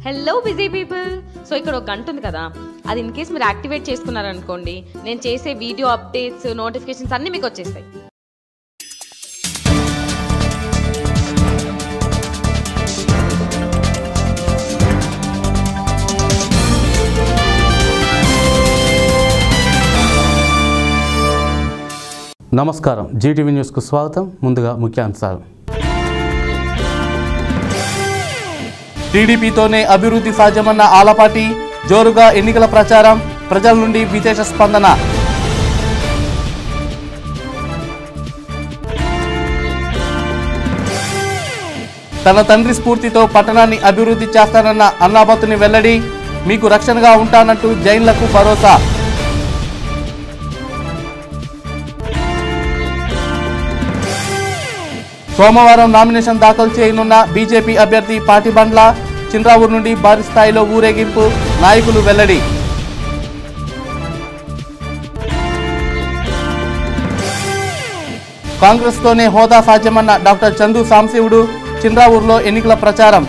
hello busy people so ఇక్కడ ఒక గంట ఉంది కదా అది ఇన్ కేస్ మీరు యాక్టివేట్ చేసుకున్నారనుకోండి నేను చేసే వీడియో అప్డేట్స్ నోటిఫికేషన్స్ అన్నీ మీకు వచ్చేస్తాయి నమస్కారం జీటీవీ న్యూస్కు స్వాగతం ముందుగా ముఖ్యాంశాలు టీడీపీతోనే అభివృద్ధి సాధ్యమన్న ఆలపాటి జోరుగా ఎన్నికల ప్రచారం ప్రజల నుండి విశేష స్పందన తన తండ్రి స్ఫూర్తితో పట్టణాన్ని అభివృద్ధి చేస్తానన్న అన్నాబతుని వెల్లడి మీకు రక్షణగా ఉంటానంటూ జైన్లకు భరోసా సోమవారం నామినేషన్ దాఖలు చేయనున్న బీజేపీ అభ్యర్థి పాటిబండ్ల చింద్రావూరు నుండి భారీ స్థాయిలో ఊరేగింపు నాయకులు వెల్లడి కాంగ్రెస్తోనే హోదా సాధ్యమన్న డాక్టర్ చందు సాంశివుడు చింద్రావూరులో ఎన్నికల ప్రచారం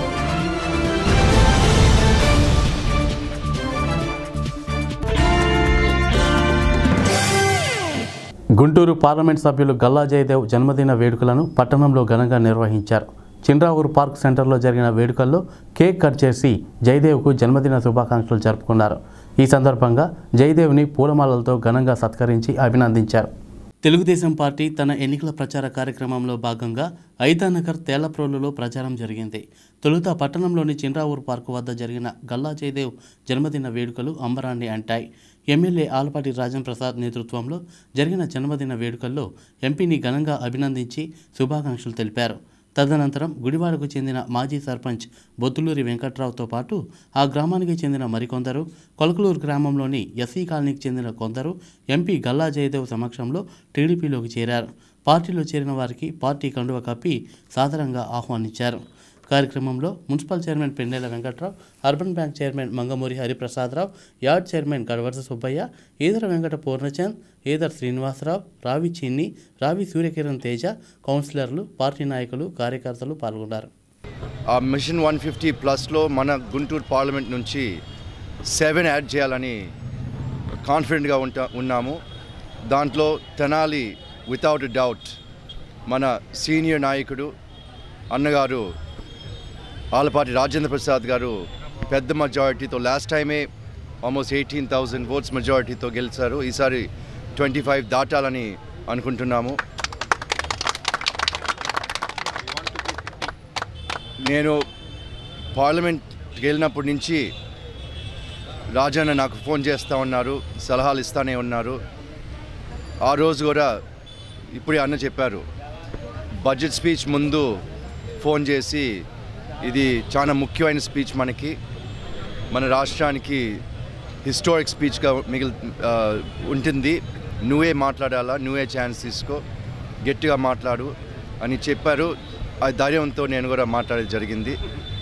గుంటూరు పార్లమెంట్ సభ్యులు గల్లా జయదేవ్ జన్మదిన వేడుకలను పట్టణంలో ఘనంగా నిర్వహించారు చిండ్రావూరు పార్క్ సెంటర్లో జరిగిన వేడుకల్లో కేక్ కట్ చేసి జయదేవ్కు జన్మదిన శుభాకాంక్షలు జరుపుకున్నారు ఈ సందర్భంగా జయదేవ్ని పూలమాలలతో ఘనంగా సత్కరించి అభినందించారు తెలుగుదేశం పార్టీ తన ఎన్నికల ప్రచార కార్యక్రమంలో భాగంగా ఐతానగర్ తేళ్లప్రోలులో ప్రచారం జరిగింది తొలుత పట్టణంలోని చిండ్రావూరు పార్కు వద్ద జరిగిన గల్లా జయదేవ్ జన్మదిన వేడుకలు అంబరాన్ని అంటాయి ఎమ్మెల్యే ఆలపాటి రాజన్ ప్రసాద్ నేతృత్వంలో జరిగిన జన్మదిన వేడుకల్లో ఎంపీని ఘనంగా అభినందించి శుభాకాంక్షలు తెలిపారు తదనంతరం గుడివాడకు చెందిన మాజీ సర్పంచ్ బొత్తులూరి వెంకట్రావుతో పాటు ఆ గ్రామానికి చెందిన మరికొందరు కొలకలూరు గ్రామంలోని ఎస్సీ కాలనీకి చెందిన కొందరు ఎంపీ గల్లా జయదేవ్ సమక్షంలో టీడీపీలోకి చేరారు పార్టీలో చేరిన వారికి పార్టీ కండువ కప్పి సాదరంగా ఆహ్వానించారు కార్యక్రమంలో municipal chairman Pendela Venkatrao urban bank chairman Mangamuri Hariprasadarao yard chairman Gadavarsa Subbaiah Edara Venkata Purnachand Edar Srinivasarao Ravi Chinni రావి సూర్యకిరణ్ తేజ కౌన్సిలర్లు పార్టీ నాయకులు కార్యకర్తలు పాల్గొన్నారు ఆ మిషన్ వన్ ఫిఫ్టీ ప్లస్లో మన గుంటూరు పార్లమెంట్ నుంచి సెవెన్ యాడ్ చేయాలని కాన్ఫిడెంట్గా ఉంటా ఉన్నాము దాంట్లో తెనాలి వితౌట్ డౌట్ మన సీనియర్ నాయకుడు అన్నగారు ఆలపాటి రాజేంద్ర ప్రసాద్ గారు పెద్ద మెజారిటీతో లాస్ట్ టైమే ఆల్మోస్ట్ ఎయిటీన్ థౌజండ్ ఓట్స్ మెజారిటీతో గెలిచారు ఈసారి ట్వంటీ ఫైవ్ దాటాలని అనుకుంటున్నాము నేను పార్లమెంట్ వెళ్ళినప్పటి నుంచి రాజన్న నాకు ఫోన్ చేస్తూ ఉన్నారు సలహాలు ఇస్తానే ఉన్నారు ఆ రోజు కూడా ఇప్పుడే అన్న చెప్పారు బడ్జెట్ స్పీచ్ ముందు ఫోన్ చేసి ఇది చాలా ముఖ్యమైన స్పీచ్ మనకి మన రాష్ట్రానికి హిస్టారిక్ స్పీచ్గా మిగిలి ఆ, ఉంటుంది నువ్వే మాట్లాడాలా నువ్వే ఛాన్స్ తీసుకో గట్టిగా మాట్లాడు అని చెప్పారు ఆ ధైర్యంతో నేను కూడా మాట్లాడేది జరిగింది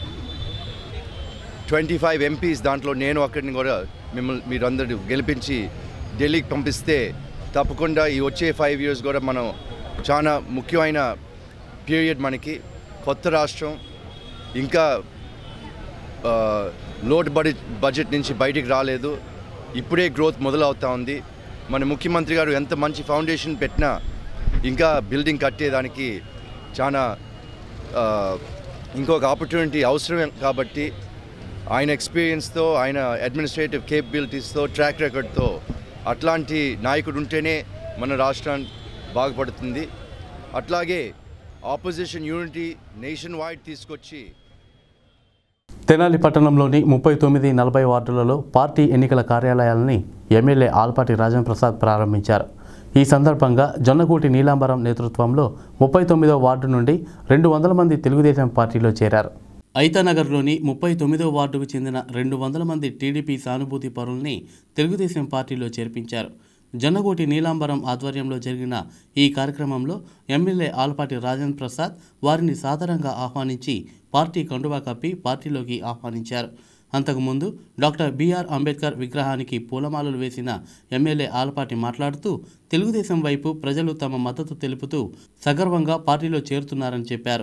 ట్వంటీ ఫైవ్ ఎంపీస్ దాంట్లో నేను అక్కడిని కూడా మిమ్మల్ని మీరందరూ గెలిపించి ఢిల్లీకి పంపిస్తే తప్పకుండా ఈ వచ్చే ఫైవ్ ఇయర్స్ కూడా మనం చాలా ముఖ్యమైన పీరియడ్ మనకి కొత్త రాష్ట్రం ఇంకా ఆ, లోడ్ బడ్జెట్ బడ్జెట్ నుంచి బయటికి రాలేదు ఇప్పుడే గ్రోత్ మొదలవుతా ఉంది మన ముఖ్యమంత్రి గారు ఎంత మంచి ఫౌండేషన్ పెట్టినా ఇంకా బిల్డింగ్ కట్టేదానికి చాలా ఆ, ఇంకొక ఆపర్చునిటీ అవసరం కాబట్టి ఆయన ఎక్స్పీరియన్స్తో ఆయన అడ్మినిస్ట్రేటివ్ కేపబిలిటీస్తో ట్రాక్ రికార్డ్తో అట్లాంటి నాయకుడు ఉంటేనే మన రాష్ట్రం బాగుపడుతుంది అట్లాగే ఆపోజిషన్ యూనిటీ నేషన్ వైడ్ తీసుకొచ్చి తెనాలి పట్టణంలోని ముప్పై తొమ్మిది నలభై వార్డులలో పార్టీ ఎన్నికల కార్యాలయాలని ఎమ్మెల్యే ఆల్పాటి రాజన్ ప్రసాద్ ప్రారంభించారు ఈ సందర్భంగా జొన్నగూటి నీలాంబరం నేతృత్వంలో ముప్పై తొమ్మిదో వార్డు నుండి రెండు వందల మంది తెలుగుదేశం పార్టీలో చేరారు ఐతానగర్లోని ముప్పై తొమ్మిదో వార్డుకు చెందిన రెండు వందల మంది టీడీపీ సానుభూతి పరుల్ని తెలుగుదేశం పార్టీలో చేర్పించారు జొన్నగోటి నీలాంబరం ఆధ్వర్యంలో జరిగిన ఈ కార్యక్రమంలో ఎమ్మెల్యే ఆలపాటి రాజేంద్ర ప్రసాద్ వారిని సాదరంగా ఆహ్వానించి పార్టీ కండువా కప్పి పార్టీలోకి ఆహ్వానించారు అంతకుముందు డాక్టర్ బిఆర్ అంబేద్కర్ విగ్రహానికి పూలమాలలు వేసిన ఎమ్మెల్యే ఆలపాటి మాట్లాడుతూ తెలుగుదేశం వైపు ప్రజలు తమ మద్దతు తెలుపుతూ సగర్వంగా పార్టీలో చేరుతున్నారని చెప్పారు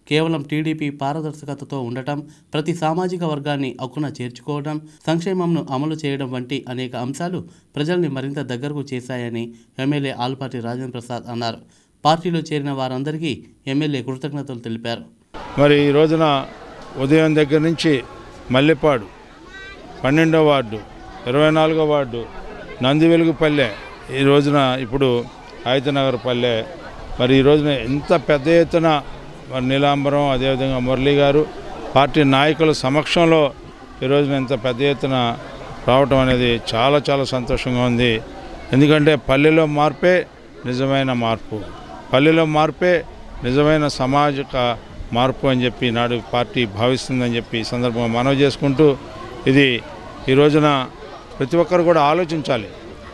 కేవలం టీడీపీ పారదర్శకతతో ఉండటం ప్రతి సామాజిక వర్గాన్ని అక్కున చేర్చుకోవడం సంక్షేమంను అమలు చేయడం వంటి అనేక అంశాలు ప్రజల్ని మరింత దగ్గరకు చేశాయని ఎమ్మెల్యే ఆల్పాటి రాజేంద్ర ప్రసాద్ అన్నారు పార్టీలో చేరిన వారందరికీ ఎమ్మెల్యే కృతజ్ఞతలు తెలిపారు మరి ఈ రోజున ఉదయం దగ్గర నుంచి మల్లెపాడు పన్నెండో వార్డు ఇరవై నాలుగో వార్డు నందివెలుగుపల్లె ఈ రోజున ఇప్పుడు ఆయుధనగర్ పల్లె మరి ఈ రోజున ఎంత పెద్ద ఎత్తున మరి నీలాంబరం అదేవిధంగా మురళి గారు పార్టీ నాయకుల సమక్షంలో ఈ రోజున ఇంత పెద్ద ఎత్తున రావటం అనేది చాలా చాలా సంతోషంగా ఉంది ఎందుకంటే పల్లెలో మార్పే నిజమైన మార్పు పల్లెలో మార్పే నిజమైన సామాజిక మార్పు అని చెప్పి నాడు పార్టీ భావిస్తుందని చెప్పి ఈ సందర్భంగా మనవి చేసుకుంటూ ఇది ఈ రోజున ప్రతి ఒక్కరు కూడా ఆలోచించాలి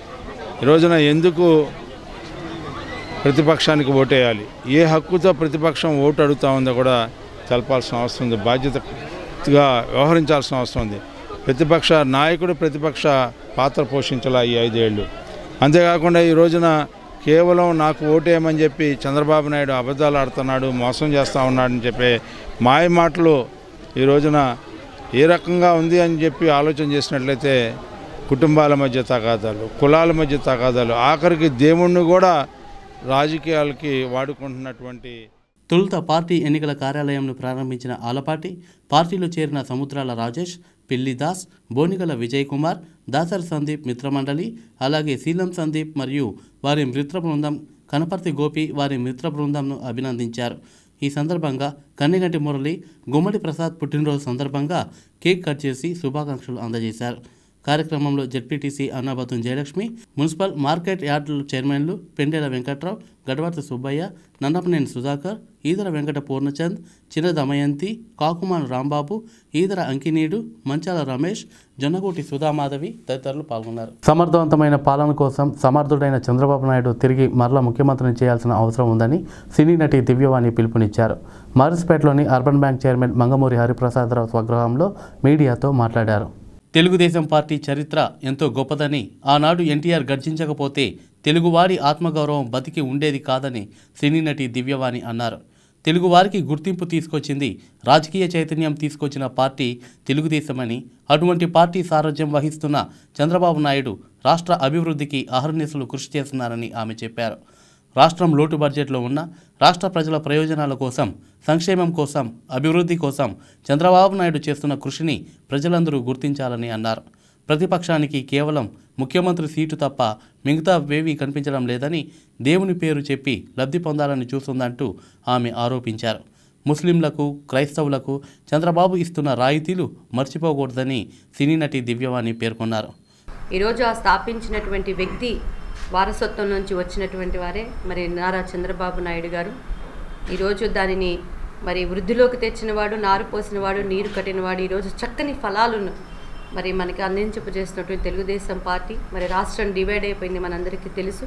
ఈ రోజున ఎందుకు ప్రతిపక్షానికి ఓటేయాలి ఏ హక్కుతో ప్రతిపక్షం ఓటు అడుగుతా ఉందో కూడా తెలపాల్సిన అవసరం ఉంది బాధ్యతగా వ్యవహరించాల్సిన అవసరం ఉంది ప్రతిపక్ష నాయకుడు ప్రతిపక్ష పాత్ర పోషించాల ఈ ఐదేళ్ళు అంతేకాకుండా ఈ రోజున కేవలం నాకు ఓటేయమని చెప్పి చంద్రబాబు నాయుడు అబద్ధాలు ఆడుతున్నాడు మోసం చేస్తూ ఉన్నాడని చెప్పే మాయ మాటలు ఈ రోజున ఏ రకంగా ఉంది అని చెప్పి ఆలోచన చేసినట్లయితే కుటుంబాల మధ్య తగాదాలు కులాల మధ్య తగాదాలు ఆఖరికి దేవుణ్ణి కూడా రాజకీయాలకి వాడుకుంటున్నటువంటి తొలుత పార్టీ ఎన్నికల కార్యాలయంను ప్రారంభించిన ఆలపాటి పార్టీలో చేరిన సముద్రాల రాజేష్ పిల్లి దాస్ బోనిగల విజయ్ కుమార్ దాసరి సందీప్ మిత్రమండలి అలాగే శీలం సందీప్ మరియు వారి మిత్ర బృందం కనపర్తి గోపి వారి మిత్ర బృందంను అభినందించారు ఈ సందర్భంగా కన్నెగంటి మురళి గుమ్మడి ప్రసాద్ పుట్టినరోజు సందర్భంగా కేక్ కట్ చేసి శుభాకాంక్షలు అందజేశారు కార్యక్రమంలో ZPTC Annabathuni Jayalakshmi municipal market యార్డుల చైర్మన్లు పెండేల వెంకట్రావు గడవర్తి సుబ్బయ్య నన్నపనేని సుధాకర్ ఈదర వెంకట పూర్ణచంద్ చిన్న దమయంతి కాకుమాన్ రాంబాబు ఈదర అంకినీడు మంచాల రమేష్ జొన్నగోటి సుధామాధవి తదితరులు పాల్గొన్నారు సమర్థవంతమైన పాలన కోసం సమర్థుడైన చంద్రబాబు నాయుడు తిరిగి మరలా ముఖ్యమంత్రిని చేయాల్సిన అవసరం ఉందని సినీ నటి దివ్యవాణి పిలుపునిచ్చారు మారిస్పేటలోని urban bank chairman Mangamuri Hariprasadarao స్వగృహంలో మీడియాతో మాట్లాడారు తెలుగుదేశం పార్టీ చరిత్ర ఎంతో గొప్పదని ఆనాడు ఎన్టీఆర్ గర్జించకపోతే తెలుగువారి ఆత్మగౌరవం బతికి ఉండేది కాదని సినీ నటి దివ్యవాణి అన్నారు తెలుగువారికి గుర్తింపు తీసుకొచ్చింది రాజకీయ చైతన్యం తీసుకొచ్చిన పార్టీ తెలుగుదేశమని అటువంటి పార్టీ సారథ్యం వహిస్తున్న చంద్రబాబు నాయుడు రాష్ట్ర అభివృద్ధికి అహర్నిశలు కృషి చేస్తున్నారని ఆమె చెప్పారు రాష్ట్రం లోటు బడ్జెట్లో ఉన్న రాష్ట్ర ప్రజల ప్రయోజనాల కోసం సంక్షేమం కోసం అభివృద్ధి కోసం చంద్రబాబు నాయుడు చేస్తున్న కృషిని ప్రజలందరూ గుర్తించాలని అన్నారు ప్రతిపక్షానికి కేవలం ముఖ్యమంత్రి సీటు తప్ప మిగతా వేవీ కనిపించడం లేదని దేవుని పేరు చెప్పి లబ్ధి పొందాలని చూస్తుందంటూ ఆమె ఆరోపించారు ముస్లింలకు క్రైస్తవులకు చంద్రబాబు ఇస్తున్న రాయితీలు మర్చిపోకూడదని సినీ నటి దివ్యవాణి పేర్కొన్నారు ఈరోజు ఆ స్థాపించినటువంటి వ్యక్తి వారసత్వం నుంచి వచ్చినటువంటి వారే మరి నారా చంద్రబాబు నాయుడు గారు ఈరోజు దానిని మరి వృద్ధిలోకి తెచ్చినవాడు నారు పోసినవాడు నీరు కట్టినవాడు ఈరోజు చక్కని ఫలాలను మరి మనకి అందించపజేసినటువంటి తెలుగుదేశం పార్టీ మరి రాష్ట్రం డివైడ్ అయిపోయింది మనందరికీ తెలుసు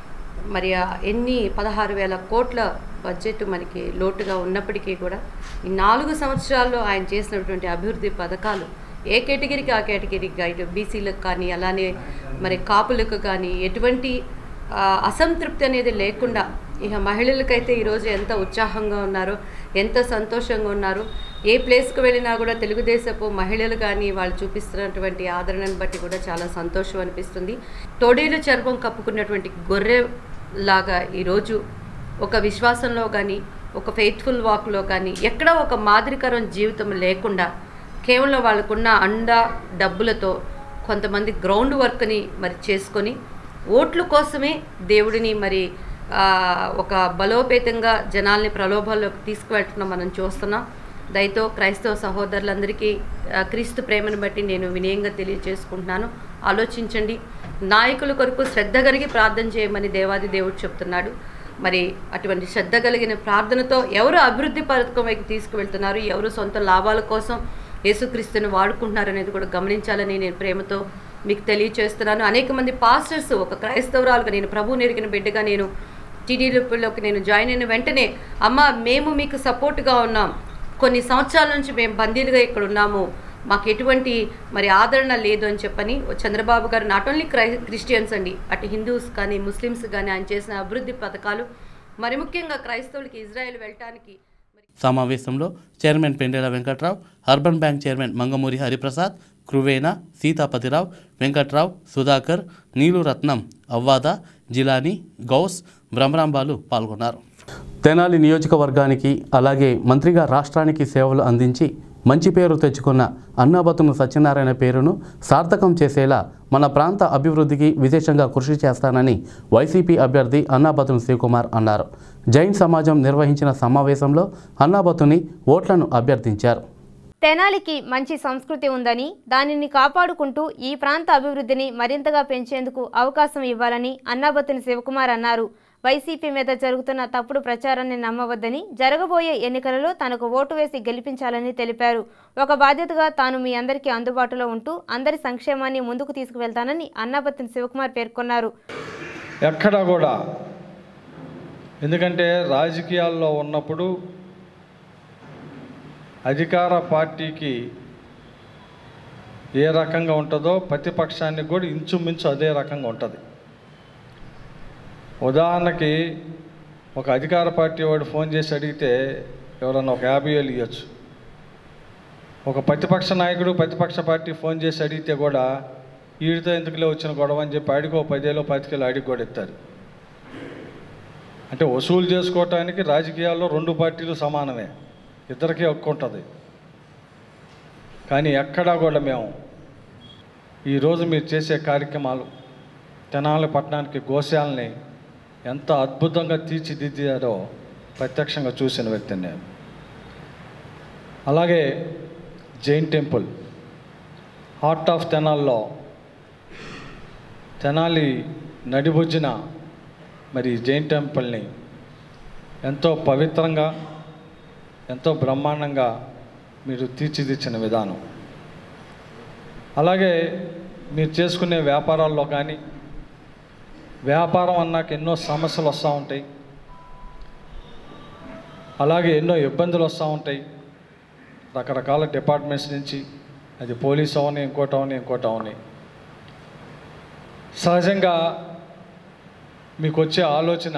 మరి ఆ ఎన్ని పదహారు వేల కోట్ల బడ్జెట్ మనకి లోటుగా ఉన్నప్పటికీ కూడా ఈ నాలుగు సంవత్సరాల్లో ఆయన చేసినటువంటి అభివృద్ధి పథకాలు ఏ కేటగిరీకి ఆ కేటగిరీగా ఇటు బీసీలకు కానీ అలానే మరి కాపులకు కానీ ఎటువంటి ఆ, అసంతృప్తి అనేది లేకుండా ఇక మహిళలకైతే ఈరోజు ఎంత ఉత్సాహంగా ఉన్నారో ఎంత సంతోషంగా ఉన్నారో ఏ ప్లేస్కి వెళ్ళినా కూడా తెలుగుదేశపు మహిళలు కానీ వాళ్ళు చూపిస్తున్నటువంటి ఆదరణను బట్టి కూడా చాలా సంతోషం అనిపిస్తుంది తోడేలు చర్మం కప్పుకున్నటువంటి గొర్రె లాగా ఈరోజు ఒక విశ్వాసంలో కానీ ఒక ఫెయిత్ఫుల్ వాక్లో కానీ ఎక్కడ ఒక మాదిరికరం జీవితం లేకుండా కేవలం వాళ్ళకున్న అండ డబ్బులతో కొంతమంది గ్రౌండ్ వర్క్ని మరి చేసుకొని ఓట్ల కోసమే దేవుడిని మరి ఆ, ఒక బలోపేతంగా జనాల్ని ప్రలోభాల్లోకి తీసుకువెళ్ళడం మనం చూస్తున్నాం దయతో క్రైస్తవ సహోదరులందరికీ ఆ, క్రీస్తు ప్రేమను బట్టి నేను వినయంగా తెలియజేసుకుంటున్నాను ఆలోచించండి నాయకుల కొరకు శ్రద్ధ కలిగి ప్రార్థన చేయమని దేవాది దేవుడు చెప్తున్నాడు మరి అటువంటి శ్రద్ధ కలిగిన ప్రార్థనతో ఎవరు అభివృద్ధి పథకం వైపు తీసుకువెళ్తున్నారు ఎవరు సొంత లాభాల కోసం యేసుక్రీస్తుని వాడుకుంటున్నారు అనేది కూడా గమనించాలని నేను ప్రేమతో మీకు తెలియచేస్తున్నాను అనేక మంది పాస్టర్స్ ఒక క్రైస్తవురాలుగా నేను ప్రభు నెరిగిన బిడ్డగా నేను టీడీపీలోకి నేను జాయిన్ అయిన వెంటనే అమ్మ మేము మీకు సపోర్ట్గా ఉన్నాం కొన్ని సంవత్సరాల నుంచి మేము బందీలుగా ఇక్కడ ఉన్నాము మాకు ఎటువంటి మరి ఆదరణ లేదు అని చెప్పని ఓ చంద్రబాబు గారు నాట్ ఓన్లీ క్రై క్రిస్టియన్స్ అండి అటు హిందూస్ కానీ ముస్లిమ్స్ కానీ ఆయన చేసిన అభివృద్ధి పథకాలు మరి ముఖ్యంగా క్రైస్తవులకి ఇజ్రాయెల్ వెళ్ళటానికి మరి సమావేశంలో chairman Pendela Venkatrao urban bank chairman Mangamuri Hariprasad కృవేణ సీతాపతిరావు వెంకట్రావు సుధాకర్ నీలురత్నం అవ్వాద జిలాని గౌస్ బ్రహ్మరాంబాలు పాల్గొన్నారు తెనాలి నియోజకవర్గానికి అలాగే మంత్రిగా రాష్ట్రానికి సేవలు అందించి మంచి పేరు తెచ్చుకున్న అన్నాబతును సత్యనారాయణ పేరును సార్థకం చేసేలా మన ప్రాంత అభివృద్ధికి విశేషంగా కృషి చేస్తానని వైసీపీ అభ్యర్థి అన్నాబతును శివకుమార్ అన్నారు జైన్ సమాజం నిర్వహించిన సమావేశంలో అన్నాబతుని ఓట్లను అభ్యర్థించారు తెనాలికి మంచి సంస్కృతి ఉందని దానిని కాపాడుకుంటూ ఈ ప్రాంత అభివృద్ధిని మరింతగా పెంచేందుకు అవకాశం ఇవ్వాలని అన్నాబత్తిని శివకుమార్ అన్నారు వైసీపీ మీద జరుగుతున్న తప్పుడు ప్రచారాన్ని నమ్మవద్దని జరగబోయే ఎన్నికలలో తనకు ఓటు వేసి గెలిపించాలని తెలిపారు ఒక బాధ్యతగా తాను మీ అందరికీ అందుబాటులో ఉంటూ అందరి సంక్షేమాన్ని ముందుకు తీసుకువెళ్తానని అన్నాబత్తిని శివకుమార్ పేర్కొన్నారు ఎక్కడా కూడా ఎందుకంటే రాజకీయాల్లో ఉన్నప్పుడు అధికార పార్టీకి ఏ రకంగా ఉంటుందో ప్రతిపక్షానికి కూడా ఇంచుమించు అదే రకంగా ఉంటుంది ఉదాహరణకి ఒక అధికార పార్టీ వాడు ఫోన్ చేసి అడిగితే ఎవరన్నా ఒక యాభై వేలు ఇవ్వచ్చు ఒక ప్రతిపక్ష నాయకుడు ప్రతిపక్ష పార్టీ ఫోన్ చేసి అడిగితే కూడా వీడితో ఎందుకులే వచ్చిన గొడవ అని చెప్పి ఆడికి ఒక పదేలో పతికేలో ఆడికి కూడా ఇస్తారు అంటే వసూలు చేసుకోవటానికి రాజకీయాల్లో రెండు పార్టీలు సమానమే ఇద్దరికీ హక్కు ఉంటుంది కానీ ఎక్కడా కూడా మేము ఈరోజు మీరు చేసే కార్యక్రమాలు తెనాలి పట్టణానికి గోశాలని ఎంత అద్భుతంగా తీర్చిదిద్దారో ప్రత్యక్షంగా చూసిన వ్యక్తిని నేను అలాగే జైన్ టెంపుల్ హార్ట్ ఆఫ్ తెనాల్లో తెనాలి నడిబొజ్జిన మరి జైన్ టెంపుల్ని ఎంతో పవిత్రంగా ఎంతో బ్రహ్మాండంగా మీరు తీర్చిదిచ్చిన విధానం అలాగే మీరు చేసుకునే వ్యాపారాల్లో కానీ వ్యాపారం అన్నాక ఎన్నో సమస్యలు వస్తూ ఉంటాయి అలాగే ఎన్నో ఇబ్బందులు వస్తూ ఉంటాయి రకరకాల డిపార్ట్మెంట్స్ నుంచి అది పోలీస్ అవని ఇంకోటి అవని ఇంకోటి అవని సహజంగా మీకు వచ్చే ఆలోచన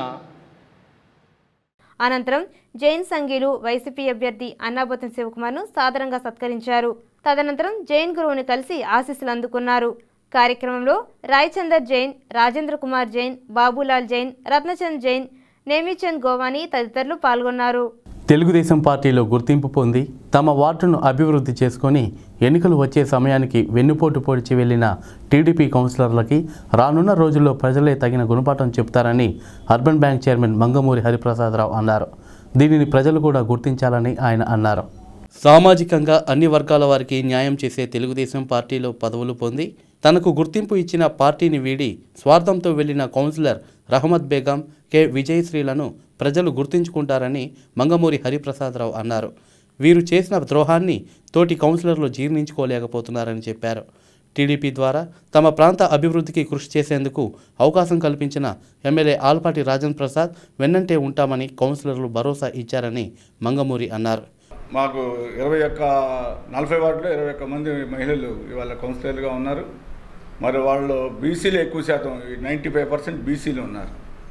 అనంతరం జైన్ సంఘీలు వైసీపీ అభ్యర్థి అన్నాబోతం శివకుమార్ను సాదరంగా సత్కరించారు తదనంతరం జైన్ గురువుని కలిసి ఆశీస్సులు అందుకున్నారు కార్యక్రమంలో రాయచందర్ జైన్ రాజేంద్ర కుమార్ జైన్ బాబులాల్ జైన్ రత్నచంద్ జైన్ నేమిచంద్ గోవాని తదితరులు పాల్గొన్నారు తెలుగుదేశం పార్టీలో గుర్తింపు పొంది తమ వార్డును అభివృద్ధి చేసుకొని ఎన్నికలు వచ్చే సమయానికి వెన్నుపోటు పొడిచి వెళ్లిన టీడీపీ కౌన్సిలర్లకి రానున్న రోజుల్లో ప్రజలే తగిన గుణపాఠం చెప్తారని urban bank chairman Mangamuri Hariprasadarao అన్నారు దీనిని ప్రజలు కూడా గుర్తించాలని ఆయన అన్నారు సామాజికంగా అన్ని వర్గాల వారికి న్యాయం చేసే తెలుగుదేశం పార్టీలో పదవులు పొంది తనకు గుర్తింపు ఇచ్చిన పార్టీని వీడి స్వార్థంతో వెళ్లిన కౌన్సిలర్ రహమద్ బేగం కె విజయశ్రీలను ప్రజలు గుర్తించుకుంటారని మంగమూరి హరిప్రసాదరావు అన్నారు వీరు చేసిన ద్రోహాన్ని తోటి కౌన్సిలర్లు జీర్ణించుకోలేకపోతున్నారని చెప్పారు టీడీపీ ద్వారా తమ ప్రాంత అభివృద్ధికి కృషి చేసేందుకు అవకాశం కల్పించిన ఎమ్మెల్యే ఆల్పాటి రాజన్ ప్రసాద్ వెన్నంటే ఉంటామని కౌన్సిలర్లు భరోసా ఇచ్చారని మంగమూరి అన్నారు మాకు ఇరవై ఒక్క నలభై వార్డులో ఇరవై ఒక్క మంది మహిళలు ఇవాళ కౌన్సిలర్గా ఉన్నారు మరి వాళ్ళు బీసీలు ఎక్కువ శాతం నైంటీ ఫైవ్ పర్సెంట్ బీసీలు ఉన్నారు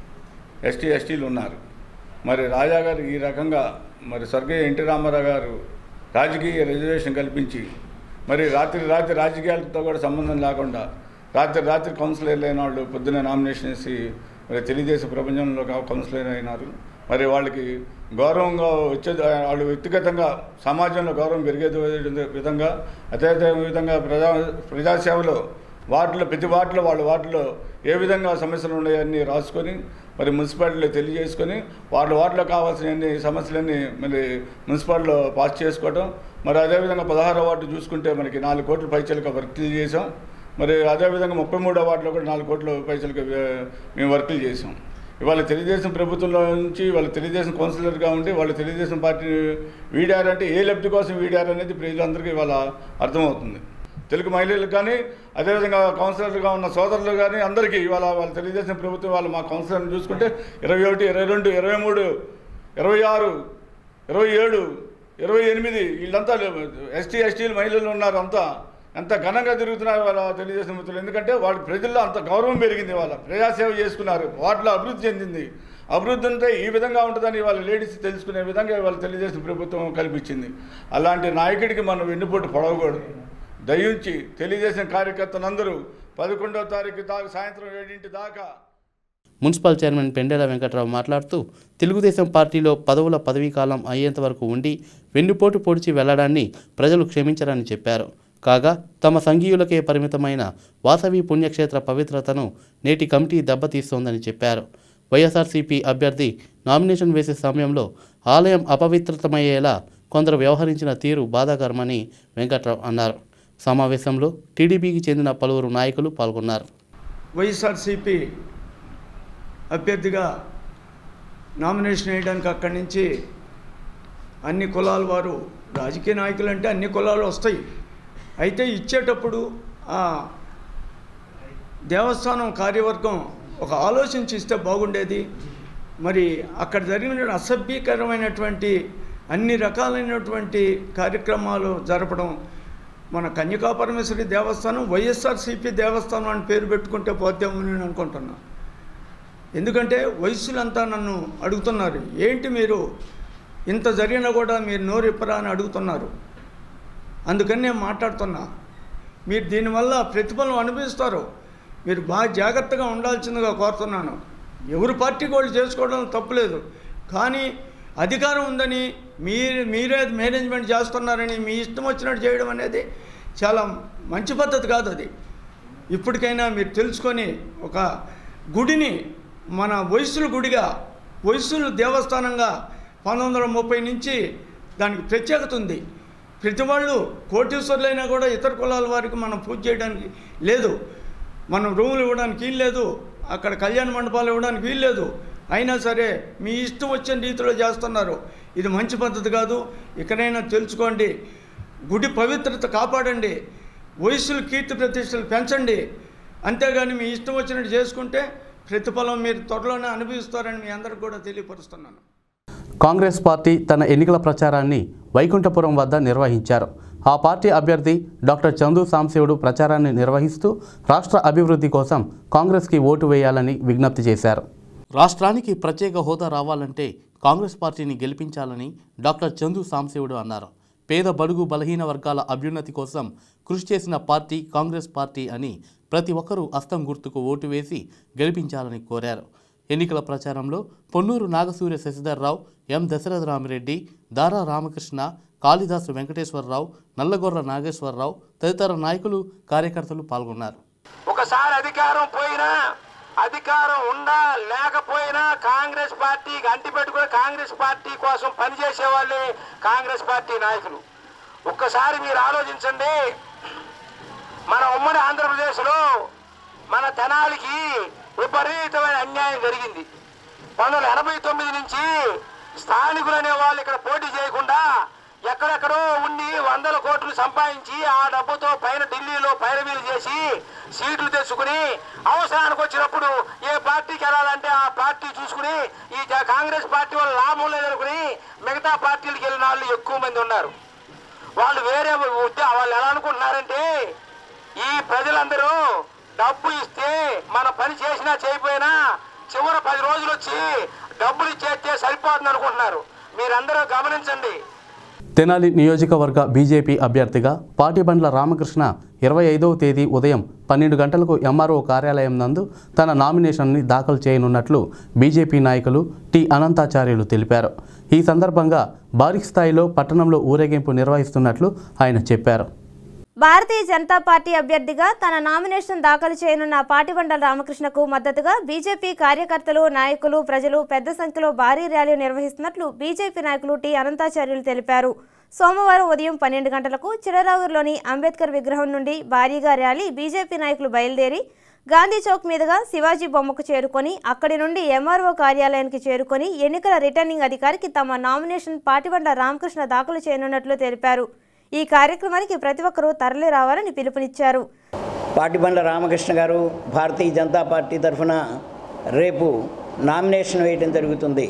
ఎస్టీ ఎస్టీలు ఉన్నారు మరి రాజా గారు ఈ రకంగా మరి స్వర్గీయ ఎన్టీ రామారావు గారు రాజకీయ రిజర్వేషన్ కల్పించి మరి రాత్రి రాత్రి రాజకీయాలతో కూడా సంబంధం లేకుండా రాత్రి రాత్రి కౌన్సిలర్ అయిన వాళ్ళు పొద్దున్న నామినేషన్ వేసి మరి తెలుగుదేశం ప్రపంచంలో కా- కౌన్సిలర్ అయినారు మరి వాళ్ళకి గౌరవంగా వచ్చే వాళ్ళు వ్యక్తిగతంగా సమాజంలో గౌరవం పెరిగే విధంగా అదే అదే విధంగా ప్రజా ప్రజాసేవలో వార్డులో ప్రతి వార్డులో వాళ్ళ వార్డులో ఏ విధంగా సమస్యలు ఉన్నాయన్నీ రాసుకొని మరి మున్సిపాలిటీలో తెలియజేసుకొని వాళ్ళ వార్డులో కావాల్సిన అన్ని సమస్యలన్నీ మరి మున్సిపాలిటీలో పాస్ చేసుకోవడం మరి అదేవిధంగా పదహారో వార్డు చూసుకుంటే మనకి నాలుగు కోట్ల పైచలకు వర్కులు చేసాం మరి అదేవిధంగా ముప్పై మూడో వార్డులో కూడా నాలుగు కోట్ల పైసలకు వే- మేము వర్కులు చేసాం ఇవాళ తెలుగుదేశం ప్రభుత్వంలో నుంచి వాళ్ళ తెలుగుదేశం కౌన్సిలర్గా ఉండి వాళ్ళు తెలుగుదేశం పార్టీ వీడారంటే ఏ లబ్ధి కోసం వీడారు అనేది ప్రజలందరికీ ఇవాళ అర్థమవుతుంది తెలుగు మహిళలకు కానీ అదేవిధంగా కౌన్సిలర్గా ఉన్న సోదరులు కానీ అందరికీ ఇవాళ వాళ్ళ తెలుగుదేశం ప్రభుత్వం వాళ్ళు మా కౌన్సిలర్ని చూసుకుంటే ఇరవై ఒకటి ఇరవై రెండు ఇరవై మూడు ఇరవై ఆరు ఇరవై ఏడు ఇరవై ఎనిమిది వీళ్ళంతా ఎస్టీ ఎస్టీలు మహిళలు ఉన్నారు అంతా ఎంత ఘనంగా తిరుగుతున్నారు వాళ్ళ తెలుగుదేశం మిత్రులు ఎందుకంటే వాళ్ళ ప్రజల్లో అంత గౌరవం పెరిగింది వాళ్ళ ప్రజాసేవ చేసుకున్నారు వాటిలో అభివృద్ధి చెందింది అభివృద్ధి అంటే ఈ విధంగా ఉంటుందని వాళ్ళ లేడీస్ తెలుసుకునే విధంగా వాళ్ళు తెలుగుదేశం ప్రభుత్వం కల్పించింది అలాంటి నాయకుడికి మనం వెన్నుపోటు పడవకూడదు దయించి తెలుగుదేశం కార్యకర్తలందరూ పదకొండవ తారీఖు దాకా సాయంత్రం ఏడింటి దాకా మున్సిపల్ చైర్మన్ పెండెల వెంకట్రావు మాట్లాడుతూ తెలుగుదేశం పార్టీలో పదవుల పదవీకాలం అయ్యేంత వరకు ఉండి వెన్నుపోటు పొడిచి వెళ్లడాన్ని ప్రజలు క్షమించరని చెప్పారు కాగా తమ సంఘీయులకే పరిమితమైన వాసవి పుణ్యక్షేత్ర పవిత్రతను నేటి కమిటీ దెబ్బతీస్తోందని చెప్పారు వైఎస్ఆర్సీపీ అభ్యర్థి నామినేషన్ వేసే సమయంలో ఆలయం అపవిత్రతమయ్యేలా కొందరు వ్యవహరించిన తీరు బాధాకరమని వెంకట్రావు అన్నారు సమావేశంలో టీడీపీకి చెందిన పలువురు నాయకులు పాల్గొన్నారు వైఎస్ఆర్సీపీ అభ్యర్థిగా నామినేషన్ వేయడానికి అక్కడి నుంచి అన్ని కులాల వారు రాజకీయ నాయకులు అంటే అన్ని కులాలు వస్తాయి అయితే ఇచ్చేటప్పుడు ఆ దేవస్థానం కార్యవర్గం ఒక ఆలోచించి ఇస్తే బాగుండేది మరి అక్కడ జరిగిన అసభ్యకరమైనటువంటి అన్ని రకాలైనటువంటి కార్యక్రమాలు జరపడం మన కన్యకా పరమేశ్వరి దేవస్థానం వైఎస్ఆర్సీపీ దేవస్థానం అని పేరు పెట్టుకుంటే పోద్దామని నేను అనుకుంటున్నా ఎందుకంటే వయసులంతా నన్ను అడుగుతున్నారు ఏంటి మీరు ఇంత జరిగినా కూడా మీరు నోరిప్పరా అని అడుగుతున్నారు అందుకని నేను మాట్లాడుతున్నా మీరు దీనివల్ల ప్రతిఫలం అనుభవిస్తారు మీరు బాగా జాగ్రత్తగా ఉండాల్సిందిగా కోరుతున్నాను ఎవరు పార్టీ వాళ్ళు చేసుకోవడం తప్పులేదు కానీ అధికారం ఉందని మీరు మీరే మేనేజ్మెంట్ చేస్తున్నారని మీ ఇష్టం వచ్చినట్టు చేయడం అనేది చాలా మంచి పద్ధతి కాదు అది ఇప్పటికైనా మీరు తెలుసుకొని ఒక గుడిని మన వయసుల గుడిగా వయసుల దేవస్థానంగా పంతొమ్మిది వందల ముప్పై నుంచి దానికి ప్రత్యేకత ఉంది ప్రతి వాళ్ళు కోటీశ్వరులైనా కూడా ఇతర కులాల వారికి మనం పూజ చేయడానికి లేదు మనం రూములు ఇవ్వడానికి వీలు లేదు అక్కడ కళ్యాణ మండపాలు ఇవ్వడానికి వీలు లేదు అయినా సరే మీ ఇష్టం వచ్చిన రీతిలో చేస్తున్నారు ఇది మంచి పద్ధతి కాదు ఇకనైనా తెలుసుకోండి గుడి పవిత్రత కాపాడండి వయసులు కీర్తి ప్రతిష్టలు పెంచండి అంతేగాని మీ ఇష్టం వచ్చినట్టు చేసుకుంటే ప్రతిఫలం మీరు త్వరలోనే అనుభవిస్తారని మీ అందరికి కూడా తెలియపరుస్తున్నాను కాంగ్రెస్ పార్టీ తన ఎన్నికల ప్రచారాన్ని వైకుంఠపురం వద్ద నిర్వహించారు ఆ పార్టీ అభ్యర్థి డాక్టర్ చందు సాంశివుడు ప్రచారాన్ని నిర్వహిస్తూ రాష్ట్ర అభివృద్ధి కోసం కాంగ్రెస్కి ఓటు వేయాలని విజ్ఞప్తి చేశారు రాష్ట్రానికి ప్రత్యేక హోదా రావాలంటే కాంగ్రెస్ పార్టీని గెలిపించాలని డాక్టర్ చందు సాంశివుడు అన్నారు పేద బడుగు బలహీన వర్గాల అభ్యున్నతి కోసం కృషి చేసిన పార్టీ కాంగ్రెస్ పార్టీ అని ప్రతి ఒక్కరూ అస్తం గుర్తుకు ఓటు వేసి గెలిపించాలని కోరారు ఎన్నికల ప్రచారంలో పొన్నూరు నాగసూర్య శశిధర్రావు ఎం దశరథరామిరెడ్డి దారా రామకృష్ణ కాళిదాసు వెంకటేశ్వరరావు నల్లగొర్ర నాగేశ్వరరావు తదితర నాయకులు కార్యకర్తలు పాల్గొన్నారు ఒకసారి అధికారం పోయినా అధికారం ఉన్నా లేకపోయినా కాంగ్రెస్ పార్టీకి అంటి పెట్టుకుని కాంగ్రెస్ పార్టీ కోసం పనిచేసే వాళ్ళే కాంగ్రెస్ పార్టీ నాయకులు ఒక్కసారి మీరు ఆలోచించండి మన ఉమ్మడి ఆంధ్రప్రదేశ్లో మన తెనాలికి విపరీతమైన అన్యాయం జరిగింది పంతొమ్మిది వందల ఎనభై తొమ్మిది నుంచి స్థానికులు అనే వాళ్ళు ఇక్కడ పోటీ చేయకుండా ఎక్కడెక్కడో ఉండి వందల కోట్లు సంపాదించి ఆ డబ్బుతో పైన ఢిల్లీలో పైరవీలు చేసి సీట్లు తెచ్చుకుని అవసరానికి వచ్చినప్పుడు ఏ పార్టీకి వెళ్ళాలంటే ఆ పార్టీ చూసుకుని ఈ జ- కాంగ్రెస్ పార్టీ వాళ్ళు లాభం లేదనుకుని మిగతా పార్టీలకు వెళ్ళిన వాళ్ళు ఎక్కువ మంది ఉన్నారు వాళ్ళు వేరే ఉద్య- వాళ్ళు ఎలా అనుకుంటున్నారంటే ఈ ప్రజలందరూ డబ్బు ఇస్తే మన పని చేసినా చేయకపోయినా చివరి పది రోజులు వచ్చి డబ్బులు ఇచ్చేస్తే సరిపోతుంది అనుకుంటున్నారు మీరందరూ గమనించండి తెనాలి నియోజకవర్గ బీజేపీ అభ్యర్థిగా పాటిబండ్ల రామకృష్ణ ఇరవై ఐదవ తేదీ ఉదయం పన్నెండు గంటలకు ఎంఆర్ఓ కార్యాలయం నందు తన నామినేషన్ని దాఖలు చేయనున్నట్లు బీజేపీ నాయకులు టి అనంతాచార్యులు తెలిపారు ఈ సందర్భంగా భారీ స్థాయిలో పట్టణంలో ఊరేగింపు నిర్వహిస్తున్నట్లు ఆయన చెప్పారు భారతీయ జనతా పార్టీ అభ్యర్థిగా తన నామినేషన్ దాఖలు చేయనున్న పాటిబండల రామకృష్ణకు మద్దతుగా బీజేపీ కార్యకర్తలు నాయకులు ప్రజలు పెద్ద సంఖ్యలో భారీ ర్యాలీ నిర్వహిస్తున్నట్లు బీజేపీ నాయకులు టి అనంతాచార్యులు తెలిపారు సోమవారం ఉదయం పన్నెండు గంటలకు చిరరావూరులోని అంబేద్కర్ విగ్రహం నుండి భారీగా ర్యాలీ బీజేపీ నాయకులు బయలుదేరి గాంధీ చౌక్ మీదుగా శివాజీ బొమ్మకు చేరుకొని అక్కడి నుండి ఎంఆర్ఓ కార్యాలయానికి చేరుకొని ఎన్నికల రిటర్నింగ్ అధికారికి తమ నామినేషన్ పాటిబండ్ల రామకృష్ణ దాఖలు చేయనున్నట్లు తెలిపారు ఈ కార్యక్రమానికి ప్రతి ఒక్కరూ తరలి రావాలని పిలుపునిచ్చారు పాటిబండ్ల రామకృష్ణ గారు భారతీయ జనతా పార్టీ తరఫున రేపు నామినేషన్ వేయడం జరుగుతుంది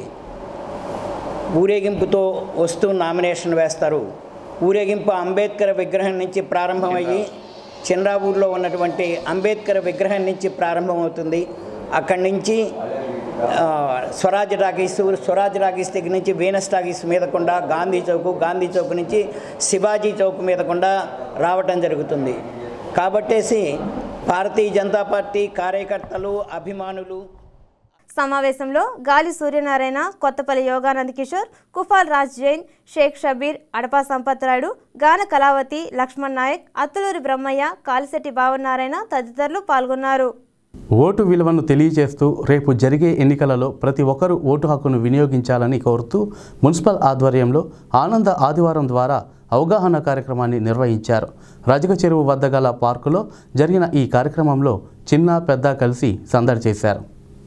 ఊరేగింపుతో వస్తూ నామినేషన్ వేస్తారు ఊరేగింపు అంబేద్కర్ విగ్రహం నుంచి ప్రారంభమయ్యి చంద్రావూరులో ఉన్నటువంటి అంబేద్కర్ విగ్రహం నుంచి ప్రారంభమవుతుంది అక్కడి నుంచి ఆ, స్వరాజ్ టాకీస్ స్వరాజ్ టాకీస్ దగ్గర నుంచి వీనస్ టాకీస్ మీదకుండా గాంధీ చౌక్ గాంధీ చౌక్ నుంచి శివాజీ చౌక్ మీదకుండా రావటం జరుగుతుంది కాబట్టేసి భారతీయ జనతా పార్టీ కార్యకర్తలు అభిమానులు సమావేశంలో గాలి సూర్యనారాయణ కొత్తపల్లి యోగానంద్ కిషోర్ కుఫాల్ రాజ్ జైన్ షేక్ షబీర్ అడపా సంపత్ రాయుడు గాన కళావతి లక్ష్మణ్ నాయక్ అత్తులూరి బ్రహ్మయ్య కాలిశెట్టి భావనారాయణ తదితరులు పాల్గొన్నారు ఓటు విలువను తెలియజేస్తూ రేపు జరిగే ఎన్నికలలో ప్రతి ఒక్కరూ ఓటు హక్కును వినియోగించాలని కోరుతూ మున్సిపల్ ఆధ్వర్యంలో ఆనంద ఆదివారం ద్వారా అవగాహన కార్యక్రమాన్ని నిర్వహించారు రజక చెరువు వద్ద గల పార్కులో జరిగిన ఈ కార్యక్రమంలో చిన్న పెద్ద కలిసి సందడి చేశారు